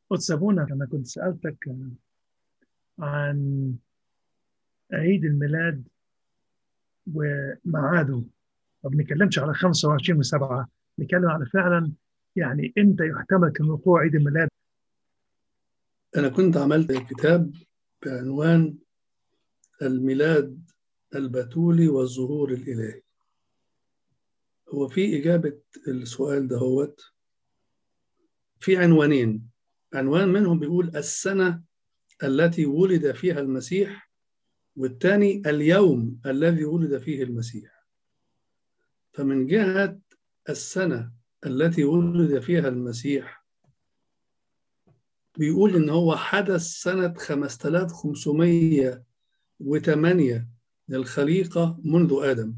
قدس أبونا أنا كنت سألتك عن عيد الميلاد وميعاده ما بنتكلمش على 25 و7 نتكلم على فعلا يعني امتى يحتمل كان وقوع عيد الميلاد أنا كنت عملت كتاب بعنوان الميلاد البتولي والظهور الإلهي هو في إجابة السؤال ده هوت في عنوانين عنوان منهم بيقول السنة التي ولد فيها المسيح والثاني اليوم الذي ولد فيه المسيح فمن جهة السنة التي ولد فيها المسيح بيقول إن هو حدث سنة 5508 للخليقة منذ آدم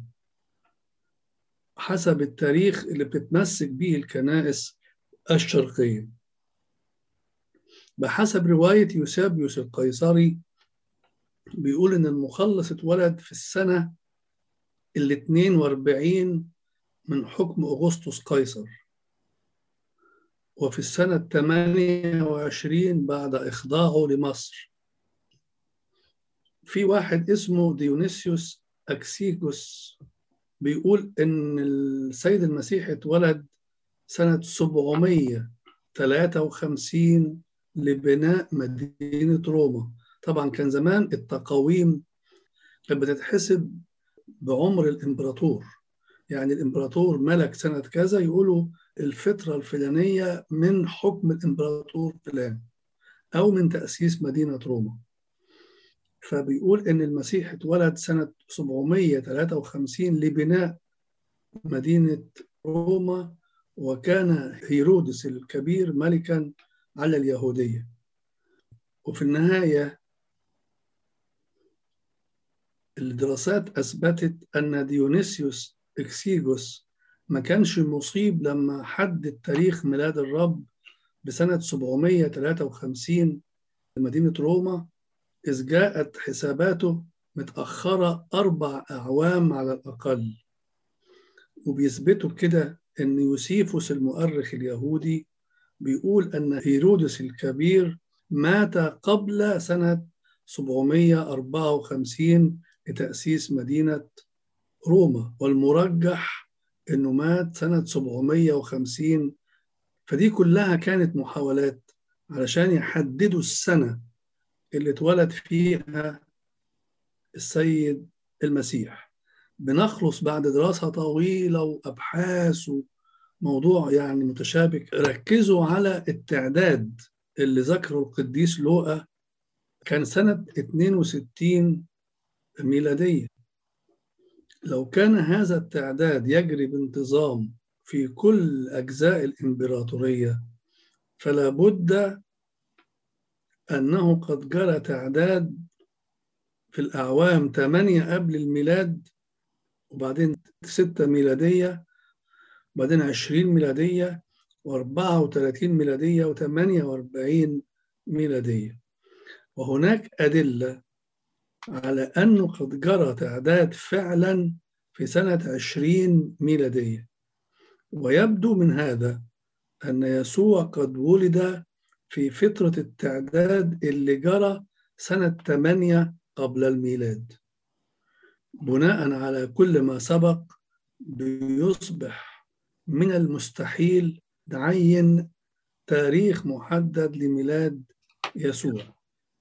حسب التاريخ اللي بتتمسك به الكنائس الشرقية بحسب رواية يوسابيوس القيصري بيقول إن المخلص اتولد في السنة ال 42 من حكم أغسطس قيصر وفي السنة 28 بعد إخضاعه لمصر في واحد اسمه ديونيسيوس أكسيكوس بيقول إن السيد المسيح اتولد سنة 753 لبناء مدينة روما طبعا كان زمان التقاويم كانت بتتحسب بعمر الإمبراطور يعني الإمبراطور ملك سنة كذا يقولوا الفترة الفلانية من حكم الإمبراطور فلان أو من تأسيس مدينة روما فبيقول إن المسيح اتولد سنة 753 لبناء مدينة روما وكان هيرودس الكبير ملكا على اليهودية وفي النهاية الدراسات أثبتت أن ديونيسيوس إكسيجوس ما كانش مصيب لما حدد تاريخ ميلاد الرب بسنة 753 لمدينة روما إذ جاءت حساباته متأخرة أربع أعوام على الأقل وبيثبتوا كده أن يوسيفوس المؤرخ اليهودي بيقول أن هيرودس الكبير مات قبل سنة 754 لتأسيس مدينة روما والمرجح أنه مات سنة 750 فدي كلها كانت محاولات علشان يحددوا السنة اللي اتولد فيها السيد المسيح بنخلص بعد دراسة طويلة وأبحاث وموضوع يعني متشابك ركزوا على التعداد اللي ذكره القديس لوقا كان سنة 62 ميلادية لو كان هذا التعداد يجري بانتظام في كل أجزاء الإمبراطورية فلا بد أنه قد جرى تعداد في الأعوام 8 قبل الميلاد وبعدين 6 ميلادية وبعدين 20 ميلادية و34 ميلادية و48 ميلادية وهناك أدلة على أنه قد جرى تعداد فعلا في سنة 20 ميلادية ويبدو من هذا أن يسوع قد ولد في فترة التعداد اللي جرى سنة 8 قبل الميلاد بناء على كل ما سبق بيصبح من المستحيل نعين تاريخ محدد لميلاد يسوع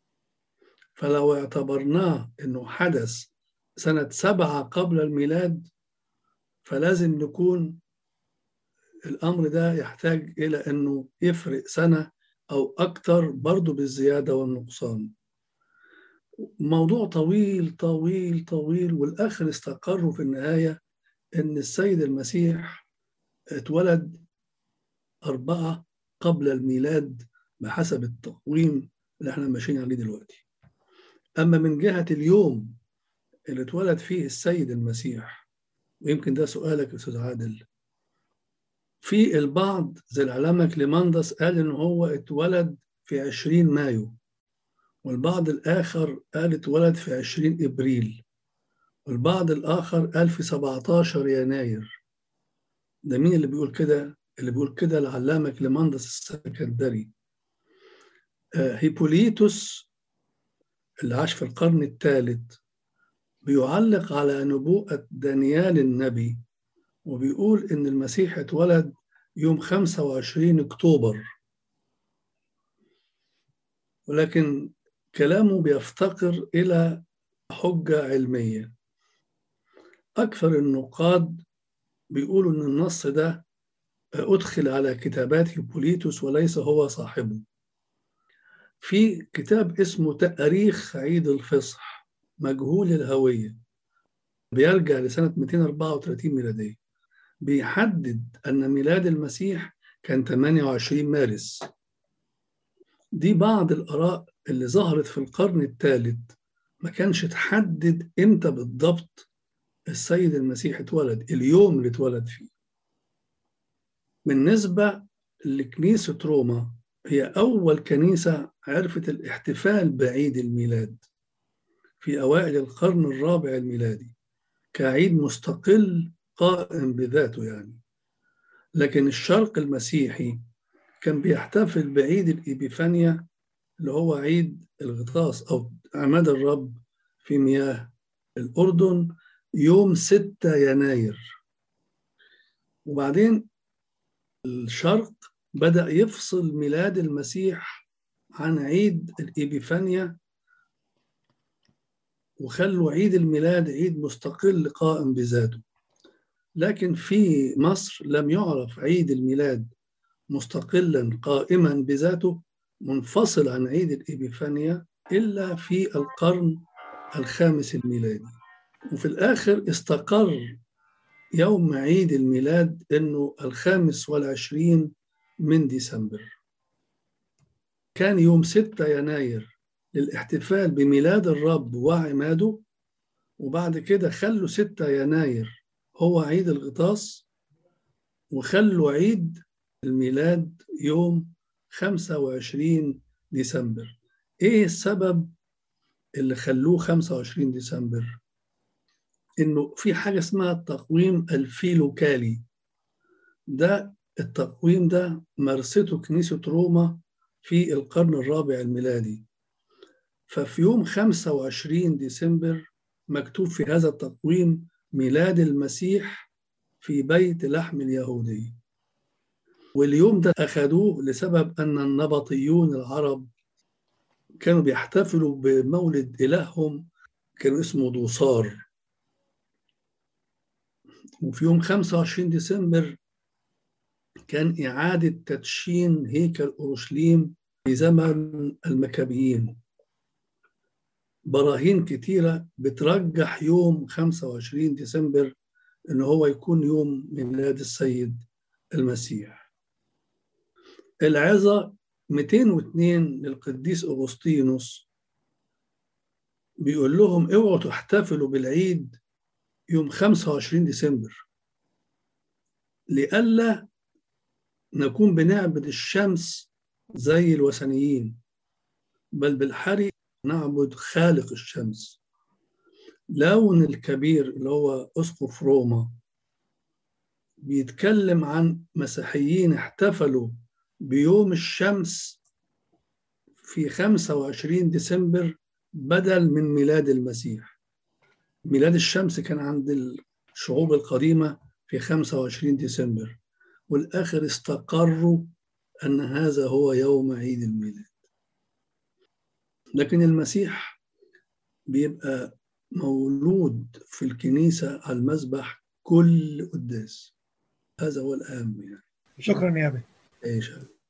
فلو اعتبرناه انه حدث سنة سبعة قبل الميلاد فلازم نكون الأمر ده يحتاج إلى أنه يفرق سنة أو أكثر برضه بالزيادة والنقصان موضوع طويل طويل طويل والآخر استقروا في النهاية أن السيد المسيح اتولد أربعة قبل الميلاد بحسب التقويم اللي احنا ماشيين عليه دلوقتي أما من جهة اليوم اللي اتولد فيه السيد المسيح ويمكن ده سؤالك يا أستاذ عادل في البعض زي العلامة كليماندس قال إن هو اتولد في 20 مايو والبعض الآخر قال اتولد في 20 إبريل والبعض الآخر قال في 17 يناير ده مين اللي بيقول كده؟ اللي بيقول كده العلامة كليماندس السكندري هيبوليتوس اللي عاش في القرن الثالث بيعلق على نبوءة دانيال النبي وبيقول إن المسيح اتولد يوم 25 أكتوبر ولكن كلامه بيفتقر إلى حجة علمية أكثر النقاد بيقولوا إن النص ده أدخل على كتابات هيبوليتوس وليس هو صاحبه في كتاب اسمه تأريخ عيد الفصح مجهول الهوية بيرجع لسنة 234 ميلادية بيحدد أن ميلاد المسيح كان 28 مارس دي بعض الآراء اللي ظهرت في القرن الثالث ما كانش تحدد إمتى بالضبط السيد المسيح اتولد اليوم اللي اتولد فيه بالنسبة لكنيسة روما هي أول كنيسة عرفت الاحتفال بعيد الميلاد في أوائل القرن الرابع الميلادي كعيد مستقل قائم بذاته يعني لكن الشرق المسيحي كان بيحتفل بعيد الإبيفانيا اللي هو عيد الغطاس أو عماد الرب في مياه الأردن يوم 6 يناير وبعدين الشرق بدأ يفصل ميلاد المسيح عن عيد الإبيفانيا وخلوا عيد الميلاد عيد مستقل قائم بذاته لكن في مصر لم يعرف عيد الميلاد مستقلا قائما بذاته منفصل عن عيد الإبيفانيا إلا في القرن الخامس الميلادي وفي الآخر استقر يوم عيد الميلاد أنه الخامس والعشرين من ديسمبر كان يوم 6 يناير للاحتفال بميلاد الرب وعماده وبعد كده خلوا 6 يناير هو عيد الغطاس وخلوا عيد الميلاد يوم 25 ديسمبر ايه السبب اللي خلوه 25 ديسمبر انه في حاجه اسمها التقويم الفيلوكالي ده التقويم ده مارسته كنيسه روما في القرن الرابع الميلادي ففي يوم 25 ديسمبر مكتوب في هذا التقويم ميلاد المسيح في بيت لحم اليهودي واليوم ده أخذوه لسبب أن النبطيون العرب كانوا بيحتفلوا بمولد إلههم كانوا اسمه دوصار وفي يوم 25 ديسمبر كان إعادة تدشين هيكل أورشليم في زمن المكابيين براهين كتيرة بترجح يوم 25 ديسمبر إن هو يكون يوم ميلاد السيد المسيح العظة 202 للقديس أغسطينوس بيقول لهم اوعوا تحتفلوا بالعيد يوم 25 ديسمبر لئلا نكون بنعبد الشمس زي الوثنيين بل بالحري نعبد خالق الشمس لون الكبير اللي هو أسقف روما بيتكلم عن مسيحيين احتفلوا بيوم الشمس في 25 ديسمبر بدل من ميلاد المسيح ميلاد الشمس كان عند الشعوب القديمة في 25 ديسمبر والآخر استقروا أن هذا هو يوم عيد الميلاد لكن المسيح بيبقى مولود في الكنيسة على المذبح كل قداس هذا هو الأهم يعني شكرا يا أبي ايش